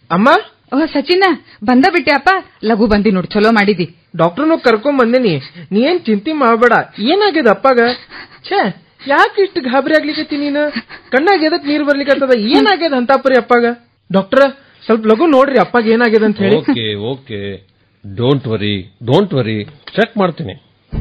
ಅಮ್ಮ ಓ ಸಚಿನ ಬಂದ ಬಿಟ್ಟೆ ಅಪ್ಪ ಲಘು ಬಂದಿ ನೋಡು ಚಲೋ ಮಾಡಿದಿ ಡಾಕ್ಟರ್ನು ಕರ್ಕೊಂಡ್ ಬಂದೇನಿ ನೀ ಏನ್ ಚಿಂತೆ ಮಾಡಬೇಡ ಏನಾಗ್ಯದ ಅಪ್ಪಗ ಛೇ ಯಾಕೆ ಇಷ್ಟು ಗಾಬರಿ ಆಗ್ಲಿಕತ್ತಿ ನೀನು ಕಣ್ಣಾಗ ಎದಕ್ ನೀರ್ ಬರ್ಲಿಕತ್ತದ ಏನಾಗ್ಯದ ಅಂತಾಪರಿ ಅಪ್ಪಗ ಡಾಕ್ಟರ್ ಸ್ವಲ್ಪ ಲಘು ನೋಡ್ರಿ ಅಪ್ಪಗ ಏನಾಗ್ಯದ ಅಂತ ಹೇಳಿ okay okay don't worry don't worry check ಮಾಡ್ತೀನಿ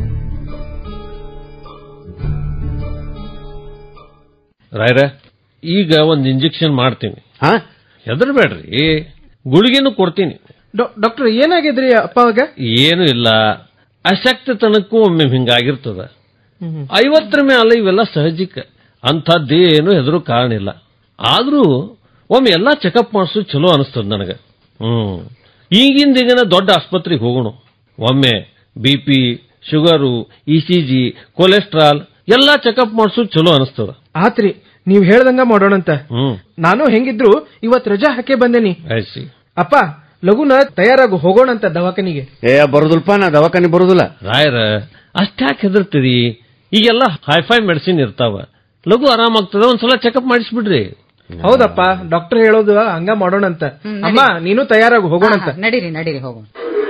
ರಾಯ್ರ ಈಗ ಒಂದ್ ಇಂಜೆಕ್ಷನ್ ಮಾಡ್ತೀನಿ ಹಾ ಹೆದರ್ಬೇಡ್ರಿ ಗುಳಿಗೆನೂ ಕೊಡ್ತೀನಿ ಡಾ- ಡಾಕ್ಟರ್ ಏನಾಗ್ಯದ್ರಿ ಅಪ್ಪಗ ಏನು ಇಲ್ಲ ಅಶಕ್ತತನಕ್ಕೂ ಒಮ್ಮೆ ಹಿಂಗಾಗಿರ್ತದ ಐವತ್ತರ ಮೇಲೆ ಇವೆಲ್ಲ ಸಹಜಿಕ ಅಂಥದ್ದೇನು ಹೆದರು ಕಾರಣ ಇಲ್ಲ ಆದ್ರೂ ಒಮ್ಮೆ ಎಲ್ಲಾ ಚೆಕಪ್ ಮಾಡಿಸು ಚಲೋ ಅನಿಸ್ತದ ನನಗ ಹ್ಮ್ ಈಗಿಂದ ಈಗಿನ ದೊಡ್ಡ ಆಸ್ಪತ್ರೆಗೆ ಹೋಗೋಣ ಒಮ್ಮೆ B P sugar E C G cholesterol ಎಲ್ಲಾ ಚೆಕಪ್ ಮಾಡಿಸು ಚಲೋ ಅನಿಸ್ತದ ಆತ್ರಿ ನೀವ್ ಹೇಳ್ದಂಗ ಮಾಡೋಣಂತ ಹ್ಮ್ ನಾನು ಹೆಂಗಿದ್ರು ಇವತ್ ರಜಾ ಹಾಕೇ ಬಂದೇನಿ ಆಯ್ಸಿ ಅಪ್ಪ ಲಘುನ ತಯಾರಾಗು ಹೋಗೋಣಂತ ದವಾಖಾನಿಗೆ ಏ ಬರುದಿಲ್ಪ ನಾ ದವಾಖಾನೆ ಬರುದಿಲ್ಲ ರಾಯರ ಅಷ್ಟ್ಯಾಕೆ ಹೆದರ್ತೀರಿ ಈಗೆಲ್ಲ ಹೈಫೈ ಮೆಡಿಸಿನ್ ಇರ್ತಾವ ಲಘು ಆರಾಮಾಗ್ತದ ಒಂದ್ಸಲ ಚೆಕಪ್ ಮಾಡಿಸ್ಬಿಡ್ರಿ ಹೌದಪ್ಪ ಡಾಕ್ಟರ್ ಹೇಳೋದು ಹಂಗ ಮಾಡೋಣಂತ ಅಮ್ಮ ನೀನು ತಯಾರಾಗು ಹೋಗೋಣಂತ ಹಾ, ಹಾ, ನಡೀರಿ ನಡೀರಿ ಹೋಗೋಣ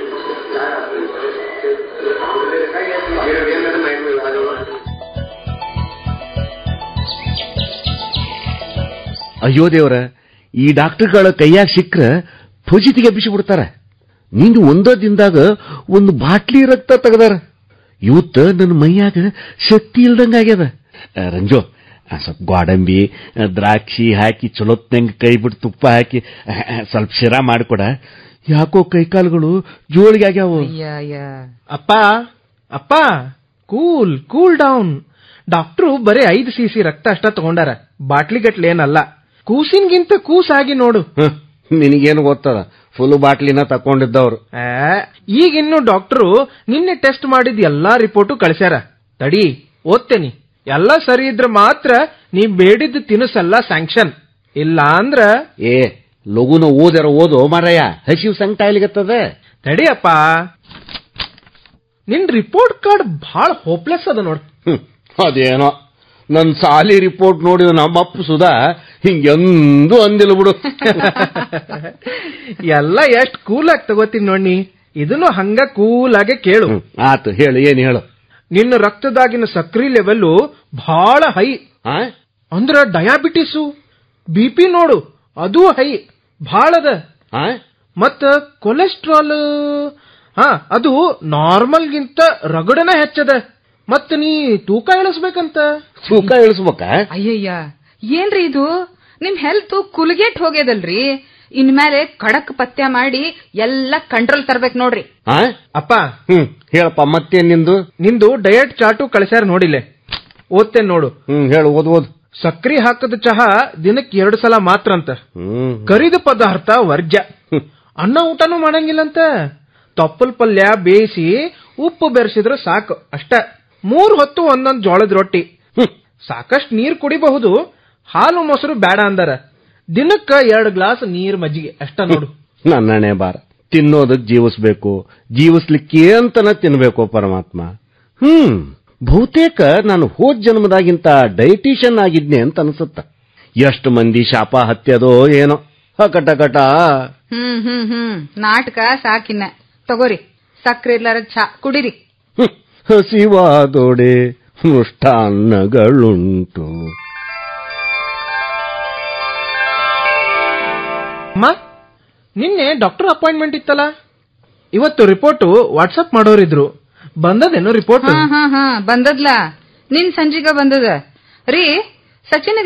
ಅಯ್ಯೋ ದೇವ್ರ ಈ ಡಾಕ್ಟರ್ಗಳ ಕೈಯಾಗ ಸಿಕ್ಕ್ರ ಫಜಿತಿಗೆ ಬಿಸಿ ಬಿಡ್ತಾರ ನಿಂದು ಒಂದೋ ದಿನದಾಗ ಒಂದು ಬಾಟ್ಲಿ ರಕ್ತ ತೆಗದಾರ ಇವತ್ತ ನನ್ನ ಮೈಯಾಗ ಶಕ್ತಿ ಇಲ್ದಂಗಾಗ್ಯದ ಆ, ರಂಜು ಆ, ಸ್ವಲ್ಪ ಗೋಡಂಬಿ ಆ, ದ್ರಾಕ್ಷಿ ಹಾಕಿ ಚಲೋತ್ನಂಗ ಕೈ ಬಿಟ್ಟು ತುಪ್ಪ ಹಾಕಿ ಆ, ಆ, ಸ್ವಲ್ಪ ಶಿರಾ ಮಾಡಿಕೊಡ ಯಾಕೋ ಕೈಕಾಲುಗಳು ಜೋಳಿಗೆ ಆಗ್ಯಾವ ಅಯ್ಯ ಅಯ್ಯ ಅಪ್ಪ ಅಪ್ಪ ಕೂಲ್ ಕೂಲ್ ಡೌನ್ ಡಾಕ್ಟ್ರು ಬರೀ ಐದು ಸಿ ಸಿ ರಕ್ತ ಅಷ್ಟ ತಗೊಂಡಾರ ಬಾಟ್ಲಿ ಗಟ್ಲೆ ಏನಲ್ಲ ಕೂಸಿನ್ಗಿಂತ ಕೂಸಾಗಿ ನೋಡು ಹ, ನಿನಗೇನು ಗೊತ್ತದ ಫುಲ್ ಬಾಟ್ಲಿನ ತಕೊಂಡಿದ್ದವ್ರು ಆ, ಈಗಿನ್ನು ಡಾಕ್ಟ್ರು ನಿನ್ನೆ ಟೆಸ್ಟ್ ಮಾಡಿದ ಎಲ್ಲಾ ರಿಪೋರ್ಟು ಕಳ್ಸ್ಯಾರ ತಡಿ ಓದ್ತೇನಿ ಎಲ್ಲ ಸರಿ ಇದ್ರೆ ಮಾತ್ರ ನೀ ಬೇಡಿದ್ದು ತಿನಿಸಲ್ಲ ಸ್ಯಾಂಕ್ಷನ್ ಇಲ್ಲ ಅಂದ್ರ ಏ ಲಘುನ ಓದ್ಯಾರ ಓದು ಮಾರಯ್ಯ ಹಸಿವು ಸಂಕಟ ಆಗ್ಲಿಕತ್ತದ ತಡಿಯಪ್ಪ ನಿನ್ ರಿಪೋರ್ಟ್ ಕಾರ್ಡ್ ಬಹಳ ಹೋಪ್ಲೆಸ್ ಅದ ನೋಡ್ ಹ್ಮ್, ಅದೇನೋ ನನ್ ಸಾಲಿ ರಿಪೋರ್ಟ್ ನೋಡಿ ನಮ್ಮಪ್ಪ ಸುಧಾ ಹಿಂಗೆಂದು ಅಂದಿಲ್ಲ ಬಿಡು ಎಲ್ಲ ಎಷ್ಟ್ ಕೂಲ್ ಆಗಿ ತಗೋತೀನಿ ನೋಡಿ ಇದನ್ನು ಹಂಗ ಕೂಲ್ ಆಗಿ ಕೇಳು ಹ್ಮ್, ಆತು ಹೇಳು ಏನ್ ಹೇಳು ನಿನ್ನ ರಕ್ತದಾಗಿನ ಸಕ್ರಿ ಲೆವೆಲ್ ಬಹಳ ಹೈ ಆ? ಅಂದ್ರ ಡಯಾಬಿಟಿಸು ಬಿ ಪಿ ನೋಡು ಅದು ಹೈ ಬಹಳದ ಆ? ಮತ್ತ ಕೊಲೆಸ್ಟ್ರಾಲ್ ಹಾ ಅದು ನಾರ್ಮಲ್ಗಿಂತ ರಗಡನ ಹೆಚ್ಚದ ಮತ್ತ ನೀ ತೂಕ ಇಳಿಸ್ಬೇಕಂತ ತೂಕ ಇಳಿಸ್ಬೇಕ ಅಯ್ಯಯ್ಯ ಏನ್ರಿ ಇದು ನಿಮ್ ಹೆಲ್ತ್ ಕುಲ್ಗೆಟ್ ಹೋಗ್ಯದಲ್ರಿ ಇನ್ಮೇಲೆ ಖಡಕ್ ಪಥ್ಯ ಮಾಡಿ ಎಲ್ಲ ಕಂಟ್ರೋಲ್ ತರ್ಬೇಕು ನೋಡ್ರಿ ಆ? ಅಪ್ಪ ಹ್ಮ್ ಹೇಳಪ್ಪ ಮತ್ತೇನ್ ನಿಂದು ನಿಂದು ಡಯಟ್ ಚಾರ್ಟು ಕಳ್ಸ್ಯಾರ ನೋಡಿಲೆ ಓದ್ತೇನ್ ನೋಡು ಹ್ಮ್ ಹೇಳು ಓದ್ ಓದ್ ಸಕ್ರಿ ಹಾಕದ ಚಹಾ ದಿನಕ್ಕೆ ಎರಡು ಸಲ ಮಾತ್ರ ಅಂತ ಹ್ಮ್ ಕರಿದ ಪದಾರ್ಥ ವರ್ಜ್ಯ ಹ್ಮ್. ಅನ್ನ ಊಟನೂ ಮಾಡಂಗಿಲ್ಲಂತ ತೊಪ್ಪಲ್ ಪಲ್ಯ ಬೇಯಿಸಿ ಉಪ್ಪು ಬೆರೆಸಿದ್ರೆ ಸಾಕು ಅಷ್ಟ ಮೂರ್ ಹೊತ್ತು ಒಂದೊಂದ್ ಜೋಳದ ರೊಟ್ಟಿ ಹ್ಮ್. ಸಾಕಷ್ಟು ನೀರ್ ಕುಡಿಬಹುದು ಹಾಲು ಮೊಸರು ಬೇಡ ಅಂದಾರ ದಿನಕ್ಕ ಎರಡು ಗ್ಲಾಸ್ ನೀರ್ ಮಜ್ಜಿಗೆ ಅಷ್ಟ ನೋಡು ನನ್ನಣೆ ಬಾರ ತಿನ್ನೋದಕ್ ಜೀವಿಸ್ಬೇಕು ಜೀವಿಸ್ಲಿಕ್ಕೆ ಅಂತನ ತಿನ್ಬೇಕು ಪರಮಾತ್ಮ ಹ್ಮ್ ಬಹುತೇಕ ನಾನು ಹೋದ್ ಜನ್ಮದಾಗಿಂತ ಡೈಟಿಷಿಯನ್ ಆಗಿದ್ನೆ ಅಂತ ಅನ್ಸುತ್ತ ಎಷ್ಟು ಮಂದಿ ಶಾಪ ಹತ್ಯದೋ ಏನೋ ಹಕಟಕಟ ಹ್ಮ್ ಹ್ಮ್ ಹ್ಮ್ ನಾಟಕ ಸಾಕಿನ್ನ ತಗೋರಿ ಸಕ್ರೆ ಇರ್ಲಾರ ಚಾ ಕುಡಿರಿ ಹ್ಮ್. ಹಸಿವಾದೊಡೆ ಮೃಷ್ಟಾನ್ನಗಳುಂಟು ಅಮ್ಮ ನಿನ್ನೆ ಡಾಕ್ಟರ್ ಅಪಾಯಿಂಟ್ಮೆಂಟ್ ಇತ್ತಲ್ಲ ಇವತ್ತು ರಿಪೋರ್ಟ್ ವಾಟ್ಸಪ್ ಮಾಡೋರಿದ್ರು ಬಂದದೇನೋ ರಿಪೋರ್ಟ್ ಹಾ ಹಾ ಹಾ ಬಂದದ್ಲಾ ನಿನ್ ಸಂಜಿಗ ಬಂದದ ರೀ ಸಚಿನ್